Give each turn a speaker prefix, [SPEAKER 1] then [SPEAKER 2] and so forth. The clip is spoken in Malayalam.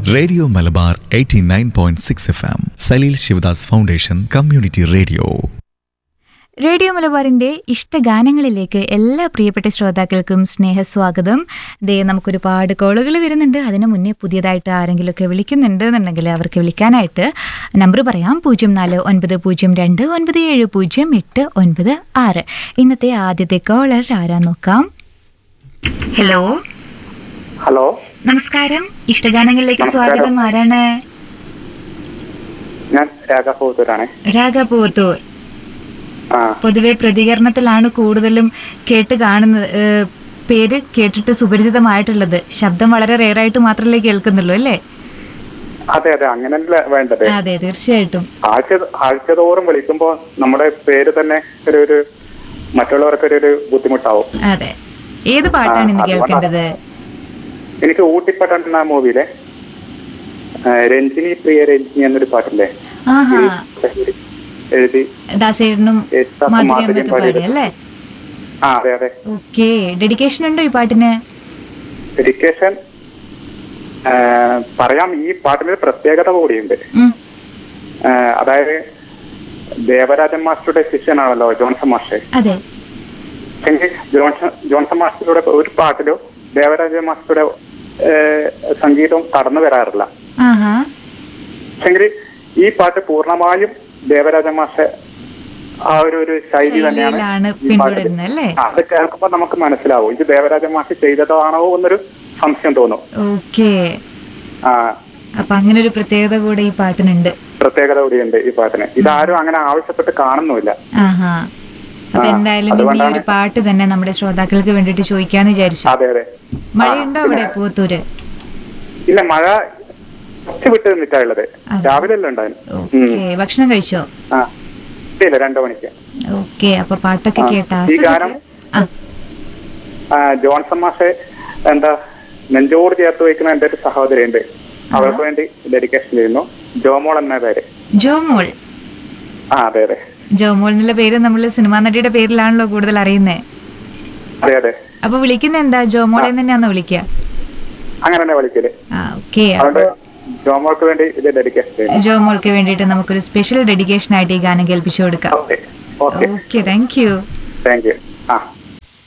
[SPEAKER 1] Radio Malabar 89.6 F M Saleel Sivadas foundation community radio
[SPEAKER 2] radio മലബാറിന്റെ ഇഷ്ടഗാനങ്ങളിലേക്ക് എല്ലാ പ്രിയപ്പെട്ട ശ്രോതാക്കൾക്കും സ്നേഹസ്വാഗതം ദേ നമുക്കൊരുപാട് കോളുകൾ വരുന്നുണ്ട് അതിനു മുന്നേ പുതിയതായിട്ട് ആരെങ്കിലുമൊക്കെ വിളിക്കുന്നുണ്ട് എന്നുണ്ടെങ്കിൽ അവർക്ക് വിളിക്കാനായിട്ട് നമ്പർ പറയാം പൂജ്യം നാല് ഒൻപത് പൂജ്യം രണ്ട് ഒൻപത് ഏഴ് പൂജ്യം എട്ട് ഒൻപത് ആറ് ഇന്നത്തെ ആദ്യത്തെ കോളർ ആരാ നോക്കാം ഹലോ
[SPEAKER 3] ഹലോ
[SPEAKER 2] നമസ്കാരം ഇഷ്ടഗാനങ്ങളിലേക്ക് സ്വാഗതം ആരാണ്
[SPEAKER 3] ഞാൻ രാഘവപൂത്തൂരാണ്
[SPEAKER 2] രാഗ പൂവത്തൂർ
[SPEAKER 3] ആ
[SPEAKER 2] പൊതുവെ പ്രതികരണത്തിലാണ് കൂടുതലും കേട്ട് കാണുന്നത് ഏഹ് പേര് കേട്ടിട്ട് സുപരിചിതമായിട്ടുള്ളത് ശബ്ദം വളരെ റെയറായിട്ട് മാത്രമല്ലേ കേൾക്കുന്നുള്ളൂ അല്ലേ
[SPEAKER 3] അതെ അതെ അങ്ങനല്ല വേണ്ടത്
[SPEAKER 2] അതെ തീർച്ചയായിട്ടും
[SPEAKER 3] ആഴ്ച ആഴ്ചതോറും വിളിക്കുമ്പോ നമ്മുടെ പേര് തന്നെ ഒരു ഒരു മറ്റുള്ളവർക്ക് ഒരു ഒരു ബുദ്ധിമുട്ടാവും
[SPEAKER 2] അതെ ഏത് പാട്ടാണ് ഇന്ന്
[SPEAKER 3] ആ,
[SPEAKER 2] കേൾക്കേണ്ടത്
[SPEAKER 3] എനിക്ക് ഊട്ടിപ്പട്ടൻ എന്ന മൂവിയിലെ ആ, രഞ്ജിനി പ്രിയ രഞ്ജിനി എന്നൊരു പാട്ടില്ലേ
[SPEAKER 2] ആഹാ
[SPEAKER 3] എഴുതി
[SPEAKER 2] ദാസേട്ടനും
[SPEAKER 3] യേശുദാസും
[SPEAKER 2] മാധുരി
[SPEAKER 3] മാധുരിയും
[SPEAKER 2] അമ്മയൊക്കെ പാടി
[SPEAKER 3] പാടിയത്.
[SPEAKER 2] അല്ലേ
[SPEAKER 3] ആ അതെ അതെ
[SPEAKER 2] ഓക്കെ ഡെഡിക്കേഷൻ ഉണ്ടോ ഈ പാട്ടിന്
[SPEAKER 3] ഡെഡിക്കേഷൻ ആ, പറയാം ഈ പാട്ടിന് ഒരു പ്രത്യേകത കൂടിയുണ്ട്
[SPEAKER 2] ഉം.
[SPEAKER 3] ആ, അതായത് ദേവരാജൻ മാസ്റ്ററുടെ ശിഷ്യനാണല്ലോ ജോൺസൺ മാസ്റ്റർ
[SPEAKER 2] അതെ
[SPEAKER 3] എങ്കിൽ ജോൺസൺ ജോൺസൺ മാസ്റ്ററുടെ ഒരു പാട്ടിലും ദേവരാജ മാസ്റ്ററുടെ ഏഹ്, സംഗീതം കടന്നു വരാറില്ല
[SPEAKER 2] ആഹാ
[SPEAKER 3] പക്ഷെങ്കിൽ ഈ പാട്ട് പൂർണ്ണമായും ദേവരാജ മാസ്റ്റർ ആ ഒരു ഒരു ശൈലി തന്നെയാണ്
[SPEAKER 2] ശൈലിയിലാണ്
[SPEAKER 3] ഈ പാട്ടിൽ.
[SPEAKER 2] പിന്തുടരുന്നത് അല്ലേ
[SPEAKER 3] ആ, അത് കേൾക്കുമ്പോൾ നമുക്ക് മനസ്സിലാവും ഇത് ദേവരാജ മാസ്റ്റർ ചെയ്തതാണോ എന്നൊരു സംശയം തോന്നും
[SPEAKER 2] ഓക്കെ
[SPEAKER 3] ആ
[SPEAKER 2] അപ്പൊ അങ്ങനെ ഒരു പ്രത്യേകത കൂടെ ഈ പാട്ടിനുണ്ട്
[SPEAKER 3] പ്രത്യേകത കൂടിയുണ്ട് ഈ പാട്ടിന് ഇതാരും അങ്ങനെ ആവശ്യപ്പെട്ട് കാണുന്നുമില്ല
[SPEAKER 2] ആഹാ അപ്പൊ
[SPEAKER 3] ആ,
[SPEAKER 2] എന്തായാലും ഇന്ന് ഈ
[SPEAKER 3] അതുകൊണ്ടാണ്
[SPEAKER 2] ഒരു പാട്ട് തന്നെ നമ്മുടെ ശ്രോതാക്കൾക്ക് വേണ്ടിയിട്ട് ചോദിക്കാന്ന് വിചാരിച്ചു
[SPEAKER 3] അതെ അതെ
[SPEAKER 2] മഴയുണ്ടോ
[SPEAKER 3] ആ,
[SPEAKER 2] അവിടെ
[SPEAKER 3] പിന്നെ-
[SPEAKER 2] പൂത്തൂര്
[SPEAKER 3] ഇല്ല മഴ കുറച്ച് വിട്ട് നിന്നിട്ടാണുള്ളത്
[SPEAKER 2] അതെ.
[SPEAKER 3] രാവിലെ അല്ല ഉണ്ടായിരുന്നു ഉം.
[SPEAKER 2] ഓക്കെ ഭക്ഷണം കഴിച്ചോ
[SPEAKER 3] ആ ഇല്ല രണ്ടു മണിക്ക്
[SPEAKER 2] ഓക്കെ അപ്പൊ പാട്ടൊക്കെ
[SPEAKER 3] ആ,
[SPEAKER 2] കേട്ട
[SPEAKER 3] ഈ ഗാനം-
[SPEAKER 2] ആ
[SPEAKER 3] ആ, ജോൺസൺ മാഷെ എന്താ നെഞ്ചോട് ചേർത്ത് വയ്ക്കുന്ന എന്റെ ഒരു സഹോദരിയുണ്ട് അവർക്ക് വേണ്ടി ഡെഡിക്കേഷൻ ചെയ്യുന്നു ജോമോൾ എന്ന പേര്
[SPEAKER 2] ജോമോൾ
[SPEAKER 3] ആ അതെ അതെ
[SPEAKER 2] ജോമോൾ എന്നുള്ള പേര് നമ്മൾ സിനിമാ നടിയുടെ പേരിലാണല്ലോ കൂടുതൽ അറിയുന്നത്
[SPEAKER 3] അതെ അതെ
[SPEAKER 2] അപ്പൊ വിളിക്കുന്ന എന്താ ജോമോളെ തന്നെയാണോ വിളിക്കുക
[SPEAKER 3] അങ്ങനെ തന്നെ വിളിക്കല്
[SPEAKER 2] ആ ഓക്കെ
[SPEAKER 3] അതുകൊണ്ട് ജോമോൾക്ക് വേണ്ടി ഇത് ഡെഡിക്കേഷൻ ചെയ്യുന്നു
[SPEAKER 2] ജോമോൾക്ക് വേണ്ടിയിട്ട് നമുക്കൊരു സ്പെഷ്യൽ ഡെഡിക്കേഷൻ ആയിട്ട് ഈ ഗാനം കേൾപ്പിച്ചു കൊടുക്കാം
[SPEAKER 3] okay okay
[SPEAKER 2] okay thank you
[SPEAKER 3] thank you ആ